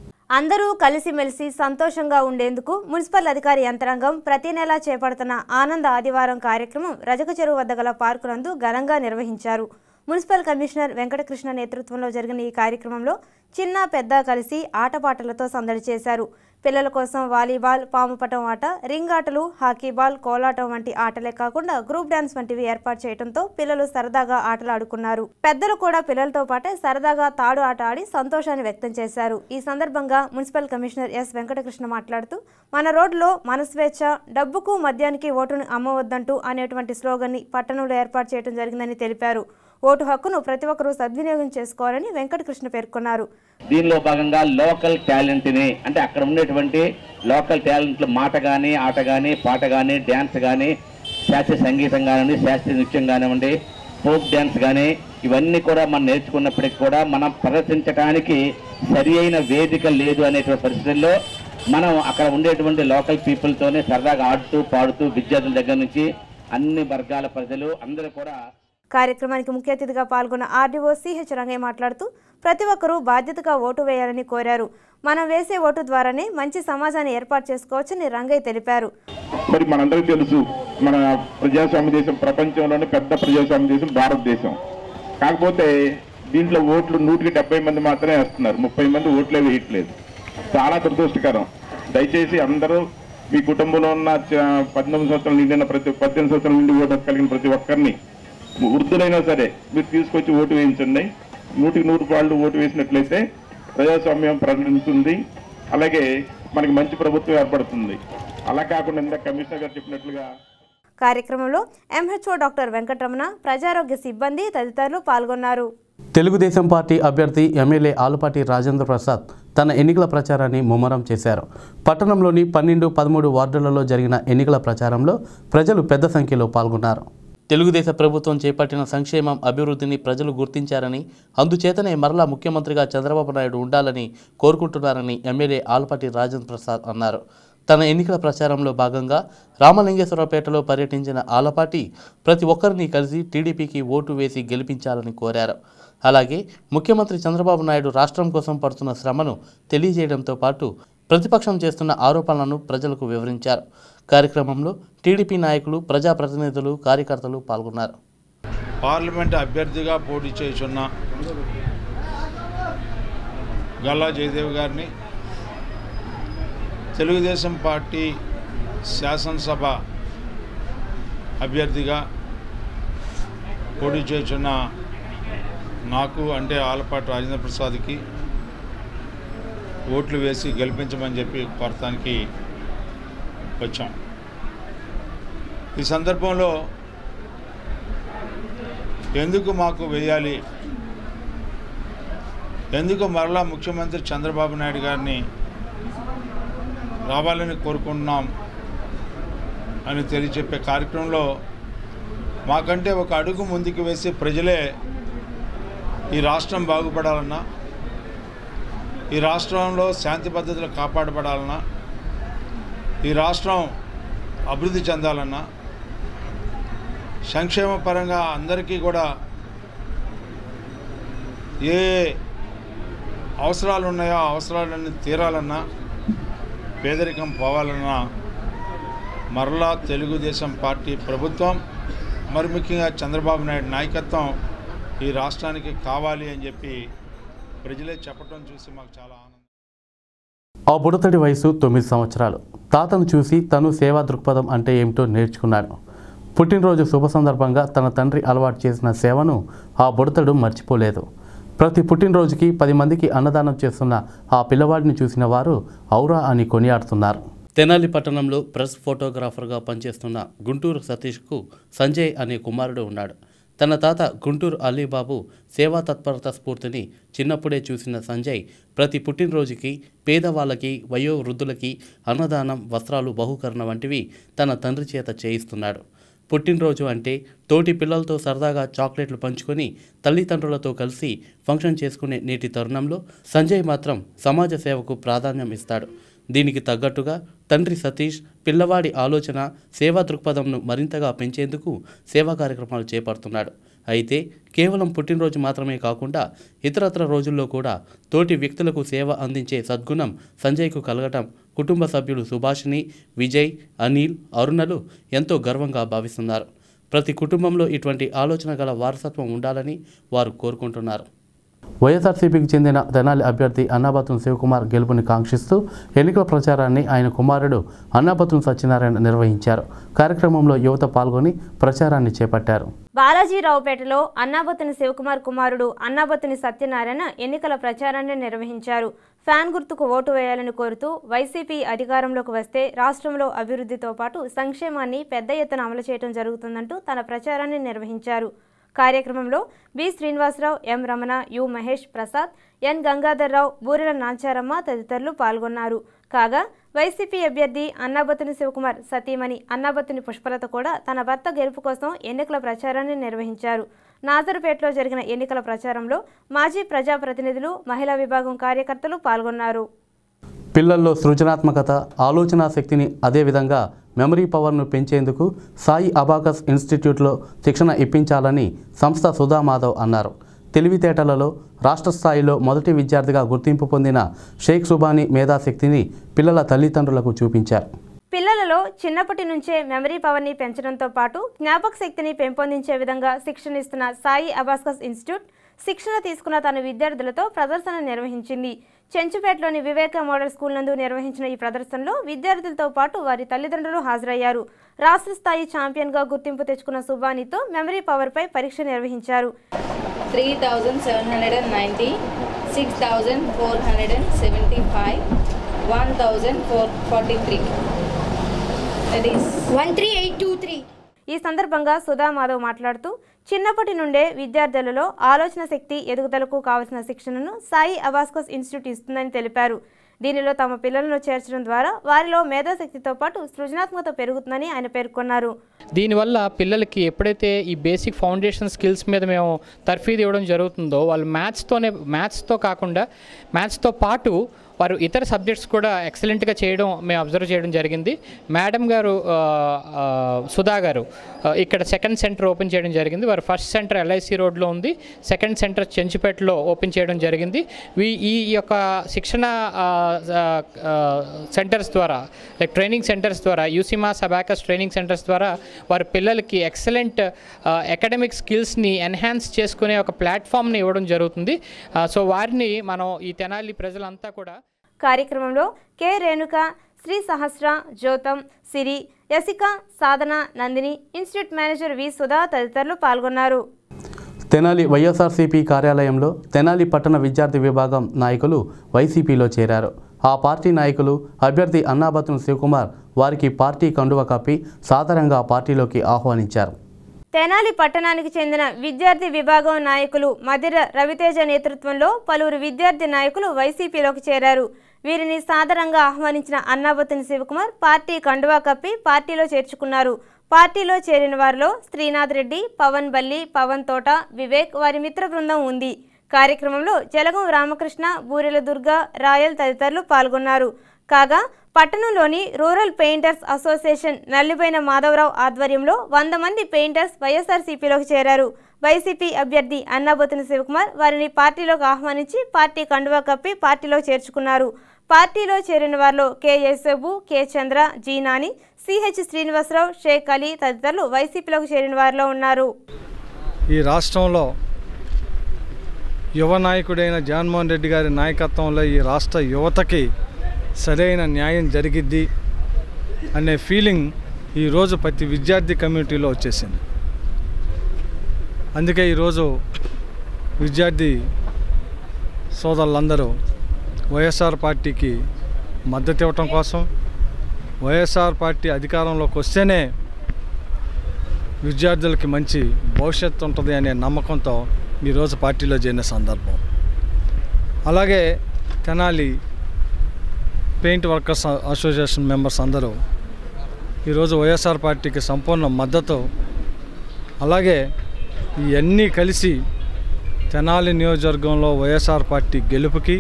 అందరూ కలిసిమెలిసి సంతోషంగా ఉండేందుకు మున్సిపల్ అధికారి యంత్రాంగం ప్రతి నెలా చేపడుతున్న ఆనంద ఆదివారం కార్యక్రమం రజక చెరువు వద్ద గల పార్కు నందు ఘనంగా నిర్వహించారు మున్సిపల్ కమిషనర్ వెంకటకృష్ణ నేతృత్వంలో జరిగిన ఈ కార్యక్రమంలో చిన్న పెద్ద కలిసి ఆటపాటలతో సందడి చేశారు పిల్లల కోసం వాలీబాల్ పాముపటం ఆట రింగ్ ఆటలు హాకీ బాల్ కోలాటం వంటి ఆటలే కాకుండా గ్రూప్ డాన్స్ వంటివి ఏర్పాటు చేయడంతో పిల్లలు సరదాగా ఆటలు ఆడుకున్నారు పెద్దలు కూడా పిల్లలతో పాటే సరదాగా తాడు ఆట ఆడి సంతోషాన్ని వ్యక్తం చేశారు ఈ సందర్భంగా మున్సిపల్ కమిషనర్ ఎస్ వెంకటకృష్ణ మాట్లాడుతూ మన రోడ్లో మన స్వేచ్ఛ డబ్బుకు మద్యానికి ఓటును అమ్మవద్దంటూ అనేటువంటి స్లోగన్ని పట్టణంలో ఏర్పాటు చేయడం జరిగిందని తెలిపారు ఓటు హక్కును ప్రతి ఒక్కరూ సద్వినియోగం చేసుకోవాలని వెంకటకృష్ణ పేర్కొన్నారు దీనిలో భాగంగా లోకల్ టాలెంట్ని అంటే అక్కడ ఉండేటువంటి లోకల్ టాలెంట్లు మాట కానీ ఆట కానీ పాట కానీ డ్యాన్స్ కానీ శాస్త్రీయ సంగీతం కానివ్వండి శాస్త్రీయ నృత్యం కానివ్వండి ఫోక్ డ్యాన్స్ కానీ ఇవన్నీ కూడా మనం నేర్చుకున్నప్పటికీ కూడా మనం ప్రదర్శించడానికి సరి అయిన వేదిక లేదు అనేటువంటి పరిస్థితుల్లో మనం అక్కడ ఉండేటువంటి లోకల్ పీపుల్తోనే సరదాగా ఆడుతూ పాడుతూ విద్యార్థుల దగ్గర నుంచి అన్ని వర్గాల ప్రజలు అందరూ కూడా కార్యక్రమానికి ముఖ్య అతిథిగా పాల్గొన్న ఆర్డీఓ సిహెచ్ రంగయ్య మాట్లాడుతూ ప్రతి ఒక్కరూ బాధ్యతగా ఓటు వేయాలని కోరారు మనం వేసే ఓటు ద్వారానే మంచి సమాజాన్ని ఏర్పాటు చేసుకోవచ్చని రంగయ్య తెలిపారు మరి మనందరికీ తెలుసు మన ప్రజాస్వామ్య దేశం ప్రపంచంలోనే పెద్ద ప్రజాస్వామ్య దేశం భారతదేశం కాకపోతే దీంట్లో ఓట్లు నూటికి డెబ్బై మంది మాత్రమే వేస్తున్నారు ముప్పై మంది ఓట్లే వేయట్లేదు చాలా దురదృష్టకరం దయచేసి అందరూ మీ కుటుంబంలో ఉన్న చ- పద్దెనిమిది సంవత్సరాలు నిండిన ప్రతి పద్దెనిమిది సంవత్సరాల నుండి ఓటు హక్కు కలిగిన ప్రతి ఒక్కరిని వృద్ధులైనా సరే మీరు తీసుకొచ్చి ఓటు వేయించండి నూటికి నూరు వాళ్ళు ఓటు వేసినట్లయితే ప్రజాస్వామ్యం ప్రకటిస్తుంది అలాగే మనకి మంచి ప్రభుత్వం ఏర్పడుతుంది అలా కాకుండా ఇందాక కమిషనర్ గారు చెప్పినట్లుగా కార్యక్రమంలో ఎంహెచ్ఓ డాక్టర్ వెంకటరమణ ప్రజారోగ్య సిబ్బంది తదితరులు పాల్గొన్నారు తెలుగుదేశం పార్టీ అభ్యర్థి ఎమ్మెల్యే ఆలుపాటి రాజేంద్ర ప్రసాద్ తన ఎన్నికల ప్రచారాన్ని ముమ్మరం చేశారు పట్టణంలోని పన్నెండు పదమూడు వార్డులలో జరిగిన ఎన్నికల ప్రచారంలో ప్రజలు పెద్ద సంఖ్యలో పాల్గొన్నారు తెలుగుదేశం ప్రభుత్వం చేపట్టిన సంక్షేమం అభివృద్ధిని ప్రజలు గుర్తించారని అందుచేతనే మరలా ముఖ్యమంత్రిగా చంద్రబాబు నాయుడు ఉండాలని కోరుకుంటున్నారని ఎమ్మెల్యే ఆలపాటి రాజేంద్ర ప్రసాద్ అన్నారు తన ఎన్నికల ప్రచారంలో భాగంగా రామలింగేశ్వరపేటలో పర్యటించిన ఆలపాటి ప్రతి ఒక్కరిని కలిసి టీడీపీకి ఓటు వేసి గెలిపించాలని కోరారు అలాగే ముఖ్యమంత్రి చంద్రబాబు నాయుడు రాష్ట్రం కోసం పడుతున్న శ్రమను తెలియజేయడంతో పాటు ప్రతిపక్షం చేస్తున్న ఆరోపణలను ప్రజలకు వివరించారు కార్యక్రమంలో టీడీపీ నాయకులు ప్రజాప్రతినిధులు కార్యకర్తలు పాల్గొన్నారు పార్లమెంట్ అభ్యర్థిగా పోటీ చేస్తున్న గల్లా జయదేవ్ గారిని తెలుగుదేశం పార్టీ శాసనసభ అభ్యర్థిగా పోటీ చేస్తున్న నాకు అంటే ఆలపాటి రాజేంద్ర ప్రసాద్కి ఓట్లు వేసి గెలిపించమని చెప్పి కోరటానికి వచ్చాం ఈ సందర్భంలో ఎందుకు మాకు వేయాలి ఎందుకు మరలా ముఖ్యమంత్రి చంద్రబాబు నాయుడు గారిని రావాలని కోరుకుంటున్నాం అని తెలియచెప్పే కార్యక్రమంలో మాకంటే ఒక అడుగు ముందుకు వేసి ప్రజలే ఈ రాష్ట్రం బాగుపడాలన్నా ఈ రాష్ట్రంలో శాంతి భద్రతలు కాపాడబడాలన్నా ఈ రాష్ట్రం అభివృద్ధి చెందాలన్నా సంక్షేమ పరంగా అందరికీ కూడా ఏ అవసరాలు ఉన్నాయో ఆ అవసరాలన్నీ తీరాలన్నా పేదరికం పోవాలన్నా మరలా తెలుగుదేశం పార్టీ ప్రభుత్వం మరి ముఖ్యంగా చంద్రబాబు నాయుడు నాయకత్వం ఈ రాష్ట్రానికి కావాలి అని చెప్పి ప్రజలే చెప్పడం చూసి మాకు చాలా ఆనందం ఆ బుడతడి వయసు తొమ్మిది సంవత్సరాలు తాతను చూసి తను సేవా దృక్పథం అంటే ఏమిటో నేర్చుకున్నాడు పుట్టినరోజు శుభ సందర్భంగా తన తండ్రి అలవాటు చేసిన సేవను ఆ బుడతడు మర్చిపోలేదు ప్రతి పుట్టినరోజుకి పది మందికి అన్నదానం చేస్తున్న ఆ పిల్లవాడిని చూసిన వారు ఔరా అని కొనియాడుతున్నారు తెనాలి పట్టణంలో ప్రెస్ ఫోటోగ్రాఫర్గా పనిచేస్తున్న గుంటూరు సతీష్కు సంజయ్ అనే కుమారుడు ఉన్నాడు తన తాత గుంటూరు అలీబాబు సేవా తత్పరత స్ఫూర్తిని చిన్నప్పుడే చూసిన సంజయ్ ప్రతి పుట్టినరోజుకి పేదవాళ్ళకి వయోవృద్ధులకి అన్నదానం వస్త్రాలు బహుకరణ వంటివి తన తండ్రి చేత చేయిస్తున్నాడు పుట్టినరోజు అంటే తోటి పిల్లలతో సరదాగా చాక్లెట్లు పంచుకొని తల్లిదండ్రులతో కలిసి ఫంక్షన్ చేసుకునే నేటి తరుణంలో సంజయ్ మాత్రం సమాజ సేవకు ప్రాధాన్యం ఇస్తాడు దీనికి తగ్గట్టుగా తండ్రి సతీష్ పిల్లవాడి ఆలోచన సేవా దృక్పథంను మరింతగా పెంచేందుకు సేవా కార్యక్రమాలు చేపడుతున్నాడు అయితే కేవలం పుట్టినరోజు మాత్రమే కాకుండా ఇతరత్ర రోజుల్లో కూడా తోటి వ్యక్తులకు సేవ అందించే సద్గుణం సంజయ్కు కలగటం కుటుంబ సభ్యులు సుభాషిణి విజయ్ అనిల్ అరుణలు ఎంతో గర్వంగా భావిస్తున్నారు ప్రతి కుటుంబంలో ఇటువంటి ఆలోచన గల వారసత్వం ఉండాలని వారు కోరుకుంటున్నారు వైఎస్ఆర్సీపీకి చెందిన తెనాలి అభ్యర్థి అన్నాబతున్ శివకుమార్ గెలుపుని కాంక్షిస్తూ ఎన్నికల ప్రచారాన్ని ఆయన కుమారుడు అన్నాబతున్ సత్యనారాయణ నిర్వహించారు కార్యక్రమంలో యువత పాల్గొని ప్రచారాన్ని చేపట్టారు బాలాజీరావుపేటలో అన్నాబత్తుని శివకుమార్ కుమారుడు అన్నాబత్తుని సత్యనారాయణ ఎన్నికల ప్రచారాన్ని నిర్వహించారు ఫ్యాన్ గుర్తుకు ఓటు వేయాలని కోరుతూ వైసీపీ అధికారంలోకి వస్తే రాష్ట్రంలో అభివృద్ధితో పాటు సంక్షేమాన్ని పెద్ద ఎత్తున అమలు చేయడం జరుగుతుందంటూ తన ప్రచారాన్ని నిర్వహించారు కార్యక్రమంలో B Srinivasarao M Ramana U Mahesh Prasad N Gangadharrao Burela Nancharamma తదితరులు పాల్గొన్నారు కాగా వైసీపీ అభ్యర్థి అన్నాబత్తుని శివకుమార్ సతీమణి అన్నాబత్తుని పుష్పలత కూడా తన భర్త గెలుపు కోసం ఎన్నికల ప్రచారాన్ని నిర్వహించారు నాజరుపేటలో జరిగిన ఎన్నికల ప్రచారంలో మాజీ ప్రజాప్రతినిధులు మహిళా విభాగం కార్యకర్తలు పాల్గొన్నారు పిల్లల్లో సృజనాత్మకత ఆలోచన శక్తిని అదేవిధంగా మెమరీ పవర్ను పెంచేందుకు సాయి అబాకస్ ఇన్స్టిట్యూట్లో శిక్షణ ఇప్పించాలని సంస్థ సుధా మాధవ్ అన్నారు తెలివితేటలలో రాష్ట్ర స్థాయిలో మొదటి విద్యార్థిగా గుర్తింపు పొందిన షేక్ సుబానీ మేధాశక్తిని పిల్లల తల్లిదండ్రులకు చూపించారు పిల్లలలో చిన్నప్పటి నుంచే మెమరీ పవర్ని పెంచడంతో పాటు జ్ఞాపక శక్తిని పెంపొందించే విధంగా శిక్షణ ఇస్తున్న సాయి అబాస్కస్ ఇన్స్టిట్యూట్ శిక్షణ తీసుకున్న తన విద్యార్థులతో ప్రదర్శన నిర్వహించింది చెంచుపేటలోని వివేక మోడల్ స్కూల్ నందు నిర్వహించిన ఈ ప్రదర్శనలో విద్యార్థులతో పాటు వారి తల్లిదండ్రులు హాజరయ్యారు రాష్ట్ర స్థాయి ఛాంపియన్గా గుర్తింపు తెచ్చుకున్న సుబానితో మెమరీ పవర్పై పరీక్ష నిర్వహించారు three thousand seven hundred and ninety six thousand four hundred and seventy five one thousand four forty three that is one three eight two three ఈ సందర్భంగా సుధా మాధవ్ మాట్లాడుతూ చిన్నప్పటి నుండే విద్యార్థులలో ఆలోచన శక్తి ఎదుగుదలకు కావలసిన శిక్షణను సాయి అబాస్కస్ ఇన్స్టిట్యూట్ ఇస్తుందని తెలిపారు దీనిలో తమ పిల్లలను చేర్చడం ద్వారా వారిలో మేధాశక్తితో పాటు సృజనాత్మకత పెరుగుతుందని ఆయన పేర్కొన్నారు దీనివల్ల పిల్లలకి ఎప్పుడైతే ఈ బేసిక్ ఫౌండేషన్ స్కిల్స్ మీద మేము తర్ఫీదు ఇవ్వడం జరుగుతుందో వాళ్ళు మ్యాథ్స్తోనే మ్యాథ్స్తో కాకుండా మ్యాథ్స్తో పాటు వారు ఇతర సబ్జెక్ట్స్ కూడా ఎక్సలెంట్గా చేయడం మేము అబ్జర్వ్ చేయడం జరిగింది మేడం గారు ఆ, ఆ, సుధా గారు ఆ, ఇక్కడ సెకండ్ సెంటర్ ఓపెన్ చేయడం జరిగింది వారు ఫస్ట్ సెంటర్ ఎల్ఐసి రోడ్లో ఉంది సెకండ్ సెంటర్ చెంచుపేటలో ఓపెన్ చేయడం జరిగింది వీ ఈ యొక్క శిక్షణ ఆ, ఆ, ఆ, సెంటర్స్ ద్వారా లైక్ ట్రైనింగ్ సెంటర్స్ ద్వారా యూసిమా సబాకస్ ట్రైనింగ్ సెంటర్స్ ద్వారా వారి పిల్లలకి ఎక్సలెంట్ అకాడమిక్ స్కిల్స్ని ఎన్హాన్స్ చేసుకునే ఒక ప్లాట్ఫామ్ని ఇవ్వడం జరుగుతుంది ఆ, సో వారిని మనం ఈ తెనాలి ప్రజలంతా కూడా కార్యక్రమంలో K Renuka Sri Sahasra Jyotham Siri Yasika Sadhana Nandini institute manager V Sudha తదితరులు పాల్గొన్నారు తెనాలి వైఎస్ఆర్సీపీ కార్యాలయంలో తెనాలి పట్టణ విద్యార్థి విభాగం నాయకులు వైసీపీలో చేరారు ఆ పార్టీ నాయకులు అభ్యర్థి అన్నాబతున్ శివకుమార్ వారికి పార్టీ కండువ కప్పి సాధారణంగా పార్టీలోకి ఆహ్వానించారు తెనాలి పట్టణానికి చెందిన విద్యార్థి విభాగం నాయకులు మధిర రవితేజ నేతృత్వంలో పలువురు విద్యార్థి నాయకులు వైసీపీలోకి చేరారు వీరిని సాదరంగా ఆహ్వానించిన అన్నాబతుని శివకుమార్ పార్టీ కండువా కప్పి పార్టీలో చేర్చుకున్నారు పార్టీలో చేరిన వారిలో శ్రీనాథ్ రెడ్డి పవన్ బల్లి పవన్ తోట వివేక్ వారి మిత్ర బృందం ఉంది కార్యక్రమంలో జలగం రామకృష్ణ బూరెల దుర్గ రాయల్ తదితరులు పాల్గొన్నారు కాగా పట్టణంలోని rural painters association Nallibaina Madhavarao ఆధ్వర్యంలో వంద మంది పెయింటర్స్ వైఎస్ఆర్సీపీలోకి చేరారు వైసీపీ అభ్యర్థి అన్నాబొత్తుని శివకుమార్ వారిని పార్టీలోకి ఆహ్వానించి పార్టీ కండువా కప్పి పార్టీలో చేర్చుకున్నారు పార్టీలో చేరిన వారిలో K Yesabu K Chandra G Nani CH Srinivasarao Shaik Ali తదితరులు వైసీపీలోకి చేరిన వారిలో ఉన్నారు ఈ రాష్ట్రంలో యువ నాయకుడైన జగన్మోహన్ రెడ్డి గారి నాయకత్వంలో ఈ రాష్ట్ర యువతకి సరైన న్యాయం జరిగిద్ది అనే ఫీలింగ్ ఈరోజు ప్రతి విద్యార్థి కమ్యూనిటీలో వచ్చేసింది అందుకే ఈరోజు విద్యార్థి సోదరులందరూ వైఎస్ఆర్ పార్టీకి మద్దతు ఇవ్వటం కోసం వైఎస్ఆర్ పార్టీ అధికారంలోకి వస్తేనే విద్యార్థులకి మంచి భవిష్యత్తు ఉంటుంది అనే నమ్మకంతో ఈరోజు పార్టీలో చేరిన సందర్భం అలాగే Tenali paint workers association members అందరూ ఈరోజు వైఎస్ఆర్ పార్టీకి సంపూర్ణ మద్దతు అలాగే ఇవన్నీ కలిసి తెనాలి నియోజకవర్గంలో వైఎస్ఆర్ పార్టీ గెలుపుకి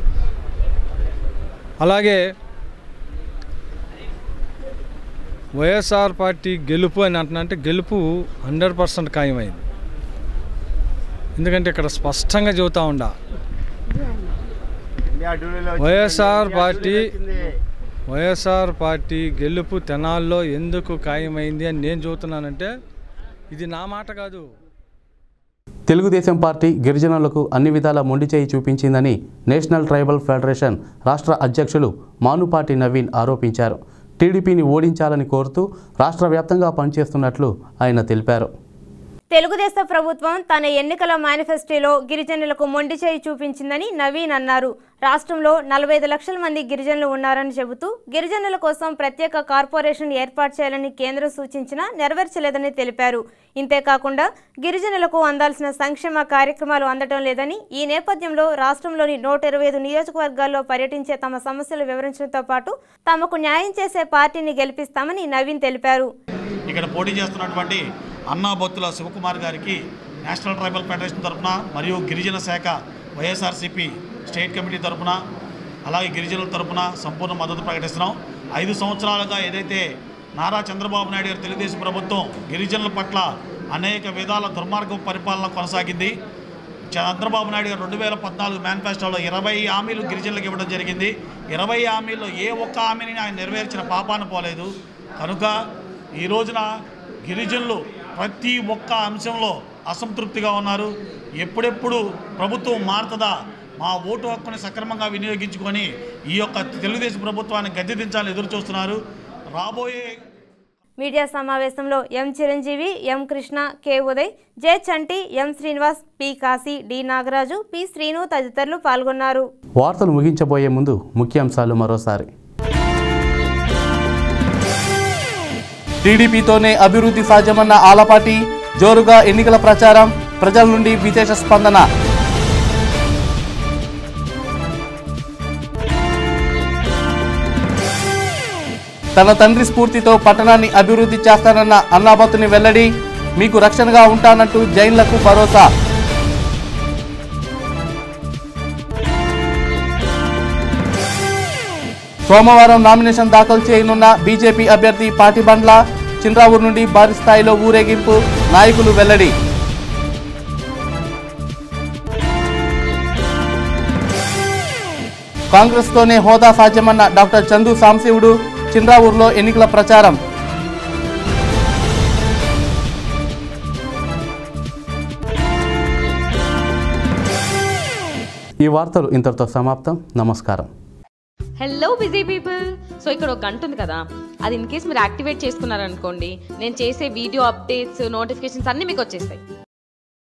అలాగే వైఎస్ఆర్ పార్టీ గెలుపు అని అంటున్నా అంటే గెలుపు హండ్రెడ్ పర్సెంట్ ఖాయమైంది ఎందుకంటే ఇక్కడ స్పష్టంగా చెబుతా ఉండా వైఎస్ఆర్ పార్టీ వైఎస్ఆర్ పార్టీ గెలుపు తెనాల్లో ఎందుకు ఖాయమైంది అని నేను చెబుతున్నానంటే ఇది నా మాట కాదు తెలుగుదేశం పార్టీ గిరిజనులకు అన్ని విధాల మొండి చేయి చూపించిందని నేషనల్ ట్రైబల్ ఫెడరేషన్ రాష్ట్ర అధ్యక్షులు మానుపాటి నవీన్ ఆరోపించారు టీడీపీని ఓడించాలని కోరుతూ రాష్ట్ర వ్యాప్తంగా పనిచేస్తున్నట్లు ఆయన తెలిపారు తెలుగుదేశం ప్రభుత్వం తన ఎన్నికల మేనిఫెస్టోలో గిరిజనులకు మొండి చేయి చూపించిందని నవీన్ అన్నారు రాష్ట్రంలో నలభై ఐదు లక్షల మంది గిరిజనులు ఉన్నారని చెబుతూ గిరిజనుల కోసం ప్రత్యేక కార్పొరేషన్ ఏర్పాటు చేయాలని కేంద్రం సూచించినా నెరవేర్చలేదని తెలిపారు ఇంతేకాకుండా గిరిజనులకు అందాల్సిన సంక్షేమ కార్యక్రమాలు అందటం లేదని ఈ నేపథ్యంలో రాష్ట్రంలోని నూట ఇరవై ఐదు నియోజకవర్గాల్లో పర్యటించే తమ సమస్యలు వివరించడంతో పాటు తమకు న్యాయం చేసే పార్టీని గెలిపిస్తామని నవీన్ తెలిపారు ఇక్కడ పోటీ చేస్తున్నటువంటి అన్నా బొత్తుల శివకుమార్ గారికి నేషనల్ ట్రైబల్ ఫెడరేషన్ తరఫున మరియు గిరిజన శాఖ వైఎస్ఆర్సీపీ స్టేట్ కమిటీ తరఫున అలాగే గిరిజనుల తరఫున సంపూర్ణ మద్దతు ప్రకటిస్తున్నాం ఐదు సంవత్సరాలుగా ఏదైతే నారా చంద్రబాబు నాయుడు గారి తెలుగుదేశం ప్రభుత్వం గిరిజనుల పట్ల అనేక విధాల దుర్మార్గం పరిపాలన కొనసాగింది చంద్రబాబు నాయుడు గారు రెండు వేల పద్నాలుగు మేనిఫెస్టోలో ఇరవై హామీలు గిరిజనులకు ఇవ్వడం జరిగింది ఇరవై హామీల్లో ఏ ఒక్క హామీని ఆయన నెరవేర్చిన పాపాన పోలేదు కనుక ఈ రోజున గిరిజనులు ప్రతి ఒక్క అంశంలో అసంతృప్తిగా ఉన్నారు ఎప్పుడెప్పుడు ప్రభుత్వం మారుతుందా మా ఓటు హక్కుని సక్రమంగా వినియోగించుకొని ఈ యొక్క తెలుగుదేశం ప్రభుత్వాన్ని గద్దెదించాలని ఎదురు చూస్తున్నారు రాబోయే మీడియా సమావేశంలో M Chiranjeevi M Krishna K Uday J Chanti M Srinivas P Kasi D Nagaraju P Srinu తదితరులు పాల్గొన్నారు వార్తలు ముగించబోయే ముందు ముఖ్యాంశాలు మరోసారి టీడీపీతోనే అభివృద్ధి సాధ్యమన్న ఆలపాటి జోరుగా ఎన్నికల ప్రచారం ప్రజల నుండి విశేష స్పందన తన తండ్రి స్ఫూర్తితో పట్టణాన్ని అభివృద్ధి చేస్తానన్న అన్నాబత్తుని వెల్లడి మీకు రక్షణగా ఉంటానంటూ జైన్లకు భరోసా సోమవారం నామినేషన్ దాఖలు చేయనున్న బీజేపీ అభ్యర్థి పాటిబండ్ల చిన్రావూరు నుండి భారీ స్థాయిలో ఊరేగింపు నాయకులు వెల్లడి కాంగ్రెస్తోనే హోదా సాధ్యమన్న డాక్టర్ చందు సాంశివుడు చిన్రావూరులో ఎన్నికల ప్రచారం ఈ వార్తలు ఇంతటితో సమాప్తం నమస్కారం హలో బిజీ పీపుల్ సో ఇక్కడ ఒక గంట ఉంది కదా అది ఇన్ కేస్ మీరు యాక్టివేట్ చేసుకున్నారనుకోండి నేను చేసే వీడియో అప్డేట్స్ నోటిఫికేషన్స్ అన్నీ మీకు వచ్చేస్తాయి